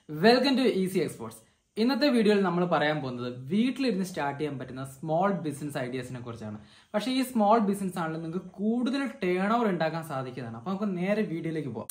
welcome to easy exports ഇന്നത്തെ വീഡിയോയിൽ നമ്മൾ പറയാൻ പോകുന്നത് വീട്ടിലിരുന്ന് സ്റ്റാർട്ട് ചെയ്യാൻ പറ്റുന്ന സ്മോൾ ബിസിനസ് ഐഡിയാസിനെ കുറിച്ചാണ് പക്ഷേ ഈ സ്മോൾ ബിസിനസ് ആണെങ്കിൽ നിങ്ങൾക്ക് കൂടുതൽ ടേൺ ഓവർ ഉണ്ടാക്കാൻ സാധിക്കുന്നതാണ് അപ്പോൾ നമുക്ക് നേരെ വീഡിയോയിലേക്ക് പോകാം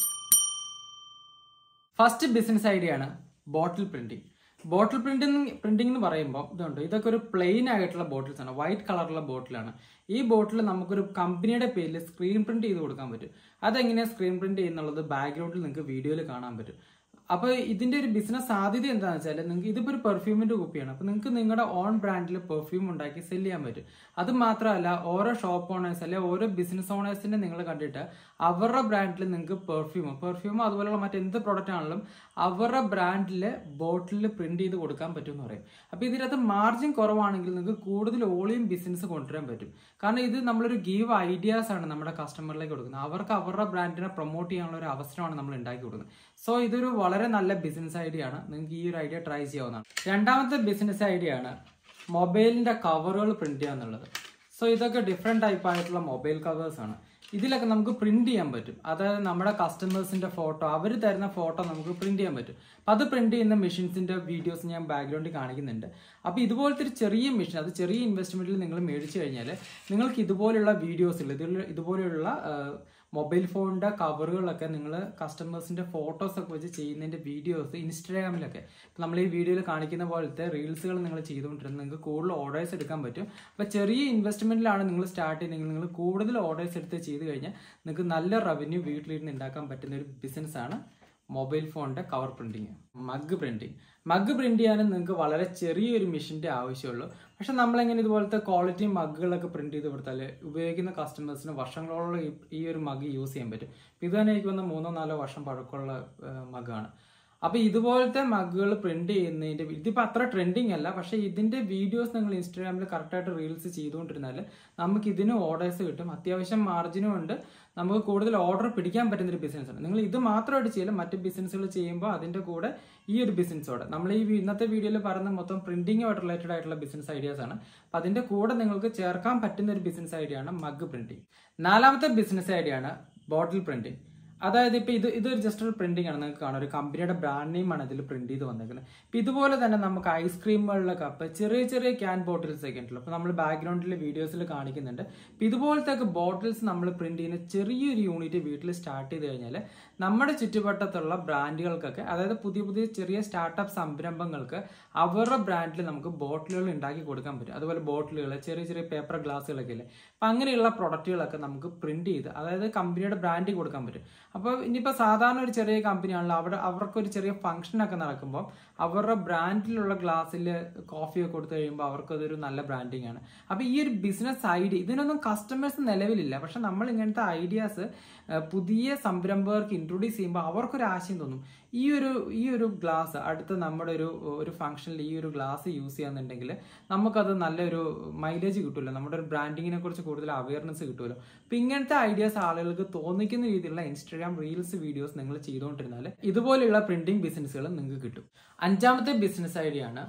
ഫസ്റ്റ് ബിസിനസ് ഐഡിയ ആണ് bottle printing bottle printing printing എന്ന് പറയുമ്പോൾ ഇതുണ്ട് ഇതൊക്കെ ഒരു പ്ലെയിൻ ആയിട്ടുള്ള ബോട്ടിൽസ് ആണ് വൈറ്റ് കളറുള്ള ബോട്ടിലാണ് ഈ ബോട്ടിൽ നമുക്കൊരു കമ്പനിയുടെ പേരിൽ സ്ക്രീൻ പ്രിന്റ് ചെയ്ത് കൊടുക്കാൻ പറ്റും അതെങ്ങനെയാണ് സ്ക്രീൻ പ്രിന്റ് ചെയ്യുന്നുള്ളത് ബാക്ക്ഗ്രൗണ്ടിൽ നിങ്ങൾക്ക് വീഡിയോയിൽ കാണാൻ പറ്റും അപ്പോൾ ഇതിന്റെ ഒരു ബിസിനസ് സാധ്യത എന്താണെന്ന് വെച്ചാൽ നിങ്ങൾക്ക് ഇതിപ്പോൾ ഒരു പെർഫ്യൂമിന്റെ കുപ്പിയാണ് അപ്പോൾ നിങ്ങൾക്ക് നിങ്ങളുടെ ഓൺ ബ്രാൻഡിൽ പെർഫ്യൂം ഉണ്ടാക്കി സെല് ചെയ്യാൻ പറ്റും അത് മാത്രമല്ല ഓരോ ഷോപ്പ് ഓണേഴ്സ് അല്ലെങ്കിൽ ഓരോ ബിസിനസ് ഓണേഴ്സിനെ നിങ്ങൾ കണ്ടിട്ട് അവരുടെ ബ്രാൻഡിൽ നിങ്ങൾക്ക് പെർഫ്യൂം പെർഫ്യൂം അതുപോലുള്ള മറ്റെന്ത് പ്രോഡക്റ്റ് ആണെങ്കിലും അവരുടെ ബ്രാൻഡിൽ ബോട്ടിൽ പ്രിന്റ് ചെയ്ത് കൊടുക്കാൻ പറ്റും എന്ന് പറയും അപ്പോൾ ഇതിനകത്ത് മാർജിൻ കുറവാണെങ്കിൽ നിങ്ങൾക്ക് കൂടുതൽ ഓളിയും ബിസിനസ് കൊണ്ടുവരാൻ പറ്റും കാരണം ഇത് നമ്മളൊരു ഗീവ് ഐഡിയാസ് ആണ് നമ്മുടെ കസ്റ്റമറിലേക്ക് കൊടുക്കുന്നത് അവർക്ക് അവരുടെ ബ്രാൻഡിനെ പ്രൊമോട്ട് ചെയ്യാനുള്ള ഒരു അവസരമാണ് നമ്മൾ ഉണ്ടാക്കി കൊടുക്കുന്നത് സോ ഇതൊരു വളരെ നല്ല ബിസിനസ് ഐഡിയ ആണ് നിങ്ങൾക്ക് ഈ ഒരു ഐഡിയ ട്രൈ ചെയ്യാവുന്നതാണ് രണ്ടാമത്തെ ബിസിനസ് ഐഡിയ ആണ് മൊബൈലിന്റെ കവറുകൾ പ്രിന്റ് ചെയ്യുക എന്നുള്ളത് സോ ഇതൊക്കെ ഡിഫറെന്റ് ടൈപ്പ് ആയിട്ടുള്ള മൊബൈൽ കവേഴ്സ് ആണ് ഇതിലൊക്കെ നമുക്ക് പ്രിന്റ് ചെയ്യാൻ പറ്റും അതായത് നമ്മുടെ കസ്റ്റമേഴ്സിന്റെ ഫോട്ടോ അവർ തരുന്ന ഫോട്ടോ നമുക്ക് പ്രിന്റ് ചെയ്യാൻ പറ്റും അപ്പം അത് പ്രിന്റ് ചെയ്യുന്ന മെഷീൻസിന്റെ വീഡിയോസ് ഞാൻ ബാക്ക്ഗ്രൗണ്ടിൽ കാണിക്കുന്നുണ്ട് അപ്പോൾ ഇതുപോലത്തെ ഒരു ചെറിയ മെഷീൻ അത് ചെറിയ ഇൻവെസ്റ്റ്മെന്റിൽ നിങ്ങൾ മേടിച്ചു കഴിഞ്ഞാൽ നിങ്ങൾക്ക് ഇതുപോലുള്ള വീഡിയോസിൽ ഇതിൽ ഇതുപോലെയുള്ള മൊബൈൽ ഫോണിന്റെ കവറുകളൊക്കെ നിങ്ങൾ കസ്റ്റമേഴ്സിന്റെ ഫോട്ടോസ് ഒക്കെ വെച്ച് ചെയ്യുന്നതിന്റെ വീഡിയോസ് ഇൻസ്റ്റാഗ്രാമിലൊക്കെ നമ്മൾ ഈ വീഡിയോയിൽ കാണിക്കുന്ന പോലത്തെ റീൽസുകൾ നിങ്ങൾ ചെയ്തുകൊണ്ടിരുന്നത് നിങ്ങൾക്ക് കൂടുതൽ ഓർഡേഴ്സ് എടുക്കാൻ പറ്റും അപ്പോൾ ചെറിയ ഇൻവെസ്റ്റ്മെന്റിലാണ് നിങ്ങൾ സ്റ്റാർട്ട് ചെയ്യുന്നതെങ്കിൽ നിങ്ങൾ കൂടുതൽ ഓർഡേഴ്സ് എടുത്ത് ചെയ്ത് കഴിഞ്ഞാൽ നിങ്ങൾക്ക് നല്ല റവന്യൂ വീട്ടിലിരുന്ന് ഉണ്ടാക്കാൻ പറ്റുന്ന ഒരു ബിസിനസ് ആണ് മൊബൈൽ ഫോണിന്റെ cover printing mug printing mug print ചെയ്യാനും നിങ്ങൾക്ക് വളരെ ചെറിയൊരു മെഷീന്റെ ആവശ്യമുള്ളൂ പക്ഷെ നമ്മളെങ്ങനെ ഇതുപോലത്തെ ക്വാളിറ്റി മഗ്ഗുകളൊക്കെ പ്രിന്റ് ചെയ്ത് കൊടുത്താൽ ഉപയോഗിക്കുന്ന കസ്റ്റമേഴ്സിന് വർഷങ്ങളോളം ഈ- ഈ ഒരു മഗ് യൂസ് ചെയ്യാൻ പറ്റും ഇത് തന്നെ എനിക്ക് വന്ന മൂന്നോ നാലോ വർഷം പഴക്കമുള്ള മഗ്ഗാണ് അപ്പൊ ഇതുപോലത്തെ മഗ്ഗുകൾ പ്രിന്റ് ചെയ്യുന്നതിന്റെ ഇതിപ്പോ അത്ര ട്രെൻഡിങ് അല്ല പക്ഷെ ഇതിന്റെ വീഡിയോസ് നിങ്ങൾ ഇൻസ്റ്റാഗ്രാമിൽ കറക്റ്റായിട്ട് റീൽസ് ചെയ്തുകൊണ്ടിരുന്നാൽ നമുക്ക് ഇതിന് ഓർഡേഴ്സ് കിട്ടും അത്യാവശ്യം മാർജിനും ഉണ്ട് നമുക്ക് കൂടുതൽ ഓർഡർ പിടിക്കാൻ പറ്റുന്ന ഒരു ബിസിനസ് ആണ് നിങ്ങൾ ഇത് മാത്രമായിട്ട് ചെയ്യില്ല മറ്റ് ബിസിനസ്സുകൾ ചെയ്യുമ്പോൾ അതിന്റെ കൂടെ ഈ ഒരു ബിസിനസ്സോടെ നമ്മൾ ഈ വി- ഇന്നത്തെ വീഡിയോയിൽ പറയുന്ന മൊത്തം പ്രിന്റിങ്ങുമായിട്ട് റിലേറ്റഡ് ആയിട്ടുള്ള ബിസിനസ് ഐഡിയാസ് ആണ് അപ്പൊ അതിന്റെ കൂടെ നിങ്ങൾക്ക് ചേർക്കാൻ പറ്റുന്ന ഒരു ബിസിനസ് ഐഡിയ ആണ് മഗ് പ്രിന്റിംഗ് നാലാമത്തെ ബിസിനസ് ഐഡിയ ആണ് ബോട്ടിൽ പ്രിന്റിംഗ് അതായത് ഇപ്പൊ ഇത് ഇതൊരു ജസ്റ്റ് ഒരു പ്രിന്റിംഗ് ആണ് നിങ്ങൾക്ക് കാണാം ഒരു കമ്പനിയുടെ ബ്രാൻഡ് നെയിം ആണ് ഇതിൽ പ്രിന്റ് ചെയ്ത് വന്നേക്കുന്നത് ഇപ്പൊ ഇതുപോലെ തന്നെ നമുക്ക് ഐസ്ക്രീമുകളിലെ കപ്പ് ചെറിയ ചെറിയ ക്യാൻ ബോട്ടിൽസ് ഒക്കെ ഉണ്ടല്ലോ അപ്പൊ നമ്മൾ ബാക്ക്ഗ്രൗണ്ടിൽ വീഡിയോസിൽ കാണിക്കുന്നുണ്ട് ഇപ്പൊ ഇതുപോലത്തെ ഒക്കെ ബോട്ടിൽസ് നമ്മൾ പ്രിന്റ് ചെയ്യുന്ന ചെറിയൊരു യൂണിറ്റ് വീട്ടിൽ സ്റ്റാർട്ട് ചെയ്ത് കഴിഞ്ഞാൽ നമ്മുടെ ചുറ്റുവട്ടത്തുള്ള ബ്രാൻഡുകൾക്കൊക്കെ അതായത് പുതിയ പുതിയ ചെറിയ സ്റ്റാർട്ടപ്പ് സംരംഭങ്ങൾക്ക് അവരുടെ ബ്രാൻഡിൽ നമുക്ക് ബോട്ടിലുകൾ ഉണ്ടാക്കി കൊടുക്കാൻ പറ്റും അതുപോലെ ബോട്ടിലുകൾ ചെറിയ ചെറിയ പേപ്പർ ഗ്ലാസ്സുകളൊക്കെ ഇല്ലേ അപ്പൊ അങ്ങനെയുള്ള പ്രൊഡക്റ്റുകളൊക്കെ നമുക്ക് പ്രിന്റ് ചെയ്ത് അതായത് കമ്പനിയുടെ ബ്രാൻഡിൽ കൊടുക്കാൻ പറ്റും അപ്പോൾ ഇനിയിപ്പോൾ സാധാരണ ഒരു ചെറിയ കമ്പനിയാണല്ലോ അവിടെ അവർക്കൊരു ചെറിയ ഫംഗ്ഷൻ ഒക്കെ നടക്കുമ്പോൾ അവരുടെ ബ്രാൻഡിലുള്ള ഗ്ലാസ്സിൽ കോഫി ഒക്കെ കൊടുത്തു കഴിയുമ്പോൾ അവർക്കതൊരു നല്ല ബ്രാൻഡിങ് ആണ് അപ്പോൾ ഈ ഒരു ബിസിനസ് ഐഡിയ ഇതിനൊന്നും കസ്റ്റമേഴ്സ് നിലവിലില്ല പക്ഷെ നമ്മൾ ഇങ്ങനത്തെ ഐഡിയാസ് പുതിയ സംരംഭകർക്ക് ഇൻട്രൊഡ്യൂസ് ചെയ്യുമ്പോൾ അവർക്കൊരു ആശയം തോന്നും ഈ ഒരു ഈ ഒരു ഗ്ലാസ് അടുത്ത നമ്മുടെ ഒരു ഒരു ഫംഗ്ഷനിൽ ഈ ഒരു ഗ്ലാസ് യൂസ് ചെയ്യാന്നുണ്ടെങ്കിൽ നമുക്കത് നല്ലൊരു മൈലേജ് കിട്ടുമല്ലോ നമ്മുടെ ഒരു ബ്രാൻഡിങ്ങിനെ കുറിച്ച് കൂടുതൽ അവയർനെസ് കിട്ടുമല്ലോ അപ്പൊ ഇങ്ങനത്തെ ഐഡിയാസ് ആളുകൾക്ക് തോന്നിക്കുന്ന രീതിയിലുള്ള ഇൻസ്റ്റാഗ്രാം റീൽസ് വീഡിയോസ് നിങ്ങൾ ചെയ്തുകൊണ്ടിരുന്നാൽ ഇതുപോലെയുള്ള പ്രിന്റിംഗ് ബിസിനസ്സുകൾ നിങ്ങൾക്ക് കിട്ടും അഞ്ചാമത്തെ ബിസിനസ് ഐഡിയ ആണ്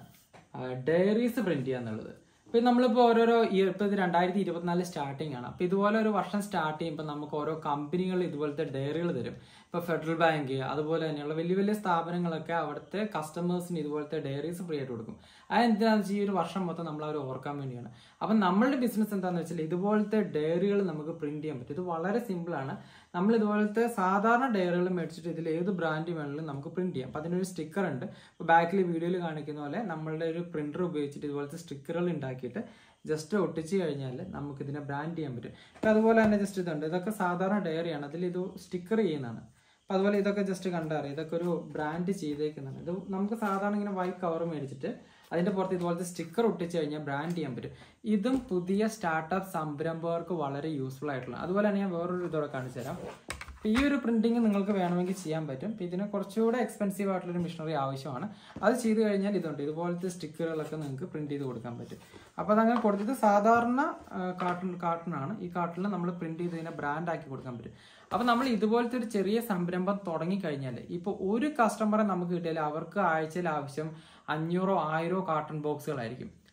ഡയറീസ് പ്രിന്റ് ചെയ്യുക എന്നുള്ളത് ഇപ്പൊ നമ്മളിപ്പോ ഓരോരോ ഇയർ ഇപ്പൊ ഇത് രണ്ടായിരത്തി ഇരുപത്തിനാല് സ്റ്റാർട്ടിംഗ് ആണ് അപ്പൊ ഇതുപോലെ ഒരു വർഷം സ്റ്റാർട്ട് ചെയ്യുമ്പോൾ നമുക്ക് ഓരോ കമ്പനികൾ ഇതുപോലത്തെ ഡയറികൾ തരും ഇപ്പൊ ഫെഡറൽ ബാങ്ക് അതുപോലെ തന്നെയുള്ള വലിയ വലിയ സ്ഥാപനങ്ങളൊക്കെ അവിടുത്തെ കസ്റ്റമേഴ്സിന് ഇതുപോലത്തെ ഡയറീസ് ഫ്രീ ആയിട്ട് കൊടുക്കും അതെന്താണെന്ന് വെച്ചാൽ ഈ ഒരു വർഷം മൊത്തം നമ്മൾ അവർ ഓർക്കാൻ വേണ്ടിയാണ് അപ്പൊ നമ്മളുടെ ബിസിനസ് എന്താണെന്ന് വെച്ചാൽ ഇതുപോലത്തെ ഡയറികൾ നമുക്ക് പ്രിന്റ് ചെയ്യാൻ പറ്റും ഇത് വളരെ സിമ്പിൾ ആണ് നമ്മൾ ഇതുപോലത്തെ സാധാരണ ഡയറികൾ മേടിച്ചിട്ട് ഇതിൽ ഏത് ബ്രാൻഡ് വേണമെങ്കിലും നമുക്ക് പ്രിന്റ് ചെയ്യാം അപ്പൊ അതിനൊരു സ്റ്റിക്കർ ഉണ്ട് ഇപ്പൊ ബാക്കിൽ വീഡിയോയിൽ കാണിക്കുന്ന പോലെ നമ്മളുടെ ഒരു പ്രിന്റർ ഉപയോഗിച്ചിട്ട് ഇതുപോലത്തെ സ്റ്റിക്കറുകൾ ഉണ്ടാക്കിയിട്ട് ജസ്റ്റ് ഒട്ടിച്ച് കഴിഞ്ഞാൽ നമുക്ക് ഇതിനെ ബ്രാൻഡ് ചെയ്യാൻ പറ്റും ഇപ്പൊ അതുപോലെ തന്നെ ജസ്റ്റ് ഇതുണ്ട് ഇതൊക്കെ സാധാരണ ഡയറിയാണ് അതിൽ ഇത് സ്റ്റിക്കർ ചെയ്യുന്നതാണ് അപ്പൊ അതുപോലെ ഇതൊക്കെ ജസ്റ്റ് കണ്ടറിയാം ഇതൊക്കെ ഒരു ബ്രാൻഡ് ചെയ്തേക്കുന്നതാണ് ഇത് നമുക്ക് സാധാരണ ഇങ്ങനെ വൈറ്റ് കവർ മേടിച്ചിട്ട് അതിന്റെ പുറത്ത് ഇതുപോലത്തെ സ്റ്റിക്കർ ഒട്ടിച്ച് കഴിഞ്ഞാൽ ബ്രാൻഡ് ചെയ്യാൻ പറ്റും ഇതും പുതിയ സ്റ്റാർട്ടപ്പ് സംരംഭകർക്ക് വളരെ യൂസ്ഫുൾ ആയിട്ടുള്ള അതുപോലെ തന്നെ ഞാൻ വേറൊരു ഇതോടെ കാണിച്ചു തരാം ഈ ഒരു പ്രിന്റിങ് നിങ്ങൾക്ക് വേണമെങ്കിൽ ചെയ്യാൻ പറ്റും ഇപ്പൊ ഇതിന് കുറച്ചുകൂടെ എക്സ്പെൻസീവ് ആയിട്ടുള്ള ഒരു മെഷീനറി ആവശ്യമാണ് അത് ചെയ്ത് കഴിഞ്ഞാൽ ഇതുണ്ട് ഇതുപോലത്തെ സ്റ്റിക്കറുകളൊക്കെ നിങ്ങൾക്ക് പ്രിന്റ് ചെയ്ത് കൊടുക്കാൻ പറ്റും അപ്പോൾ അതങ്ങനെ കൊടുത്തത് സാധാരണ കാർട്ടൺ കാർട്ടണാണ് ഈ കാർട്ടണിൽ നമ്മൾ പ്രിന്റ് ചെയ്ത് ഇതിനെ ബ്രാൻഡ് ആക്കി കൊടുക്കാൻ പറ്റും അപ്പോൾ നമ്മൾ ഇതുപോലത്തെ ഒരു ചെറിയ സംരംഭം തുടങ്ങിക്കഴിഞ്ഞാൽ ഇപ്പോൾ ഒരു കസ്റ്റമറെ നമുക്ക് കിട്ടിയാൽ അവർക്ക് ആഴ്ചയിൽ ആവശ്യം അഞ്ഞൂറോ ആയിരോ കാർട്ടൺ ബോക്സുകളായിരിക്കും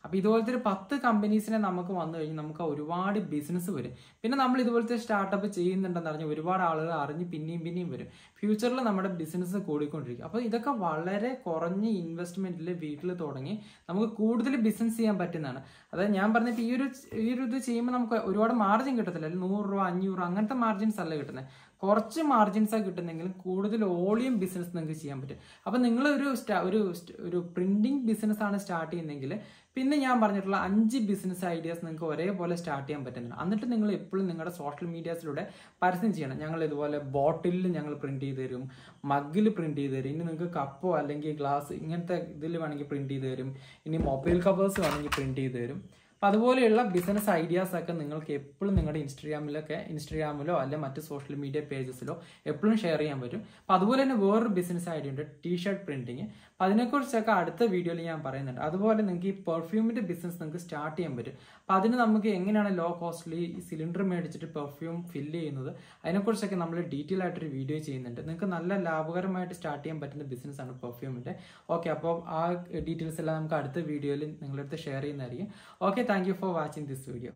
അപ്പോൾ ഇതുപോലത്തെ ഒരു പത്ത് കമ്പനീസിനെ നമുക്ക് വന്നു കഴിഞ്ഞാൽ നമുക്ക് ഒരുപാട് ബിസിനസ് വരും പിന്നെ നമ്മൾ ഇതുപോലത്തെ സ്റ്റാർട്ടപ്പ് ചെയ്യുന്നുണ്ടെന്ന് അറിഞ്ഞ് ഒരുപാട് ആളുകൾ അറിഞ്ഞ് പിന്നെയും പിന്നെയും വരും ഫ്യൂച്ചറിൽ നമ്മുടെ ബിസിനസ് കൂടിക്കൊണ്ടിരിക്കും അപ്പോൾ ഇതൊക്കെ വളരെ കുറഞ്ഞ ഇൻവെസ്റ്റ്മെന്റിൽ വീട്ടിൽ തുടങ്ങി നമുക്ക് കൂടുതൽ ബിസിനസ് ചെയ്യാൻ പറ്റുന്നതാണ് അതായത് ഞാൻ പറഞ്ഞിട്ട് ഈ ഒരു ഈ ഒരു ഇത് ചെയ്യുമ്പോൾ നമുക്ക് ഒരുപാട് മാർജിൻ കിട്ടത്തില്ല അല്ലെങ്കിൽ നൂറ് രൂപ അഞ്ഞൂറ് രൂപ അങ്ങനത്തെ മാർജിൻസ് അല്ല കിട്ടുന്നത് കുറച്ച് മാർജിൻസാണ് കിട്ടുന്നെങ്കിലും കൂടുതൽ വോളിയം ബിസിനസ് നിങ്ങൾക്ക് ചെയ്യാൻ പറ്റും അപ്പം നിങ്ങൾ ഒരു സ്റ്റാ- ഒരു സ്റ്റ്- ഒരു പ്രിന്റിംഗ് ബിസിനസ് ആണ് സ്റ്റാർട്ട് ചെയ്യുന്നതെങ്കിൽ പിന്നെ ഞാൻ പറഞ്ഞിട്ടുള്ള അഞ്ച് ബിസിനസ് ഐഡിയാസ് നിങ്ങൾക്ക് ഒരേപോലെ സ്റ്റാർട്ട് ചെയ്യാൻ പറ്റുന്നുണ്ട് എന്നിട്ട് നിങ്ങൾ എപ്പോഴും നിങ്ങളുടെ സോഷ്യൽ മീഡിയാസിലൂടെ പരസ്യം ചെയ്യണം ഞങ്ങൾ ഇതുപോലെ ബോട്ടിലിൽ ഞങ്ങൾ പ്രിന്റ് ചെയ്ത് തരും മഗ്ഗിൽ പ്രിന്റ് ചെയ്ത് തരും ഇനി നിങ്ങൾക്ക് കപ്പോ അല്ലെങ്കിൽ ഗ്ലാസ് ഇങ്ങനത്തെ ഇതിൽ വേണമെങ്കിൽ പ്രിന്റ് ചെയ്ത് തരും ഇനി മൊബൈൽ കവേഴ്സ് വേണമെങ്കിൽ പ്രിന്റ് ചെയ്ത് തരും അപ്പം അതുപോലെയുള്ള ബിസിനസ് ഐഡിയാസ് ഒക്കെ നിങ്ങൾക്ക് എപ്പോഴും നിങ്ങളുടെ ഇൻസ്റ്റാഗ്രാമിലൊക്കെ ഇൻസ്റ്റാഗ്രാമിലോ അല്ലെങ്കിൽ മറ്റ് സോഷ്യൽ മീഡിയ പേജസിലോ എപ്പോഴും ഷെയർ ചെയ്യാൻ പറ്റും അപ്പം അതുപോലെ തന്നെ വേറൊരു ബിസിനസ് ഐഡിയ ഉണ്ട് ടീ ഷർട്ട് പ്രിന്റിങ് അപ്പം അതിനെക്കുറിച്ചൊക്കെ അടുത്ത വീഡിയോയിൽ ഞാൻ പറയുന്നുണ്ട് അതുപോലെ നിങ്ങൾക്ക് ഈ പെർഫ്യൂമിന്റെ ബിസിനസ് നിങ്ങൾക്ക് സ്റ്റാർട്ട് ചെയ്യാൻ പറ്റും അപ്പം അതിന് നമുക്ക് എങ്ങനെയാണ് ലോ കോസ്റ്റ്ലി സിലിണ്ടർ മേടിച്ചിട്ട് പെർഫ്യൂം ഫില്ല് ചെയ്യുന്നത് അതിനെക്കുറിച്ചൊക്കെ നമ്മൾ ഡീറ്റെയിൽ ആയിട്ടൊരു വീഡിയോ ചെയ്യുന്നുണ്ട് നിങ്ങൾക്ക് നല്ല ലാഭകരമായിട്ട് സ്റ്റാർട്ട് ചെയ്യാൻ പറ്റുന്ന ബിസിനസ് ആണ് പെർഫ്യൂമിന്റെ ഓക്കെ അപ്പോൾ ആ ഡീറ്റെയിൽസ് എല്ലാം നമുക്ക് അടുത്ത വീഡിയോയിൽ നിങ്ങളുടെ അടുത്ത് ഷെയർ ചെയ്യുന്നതായിരിക്കും okay thank you for watching this video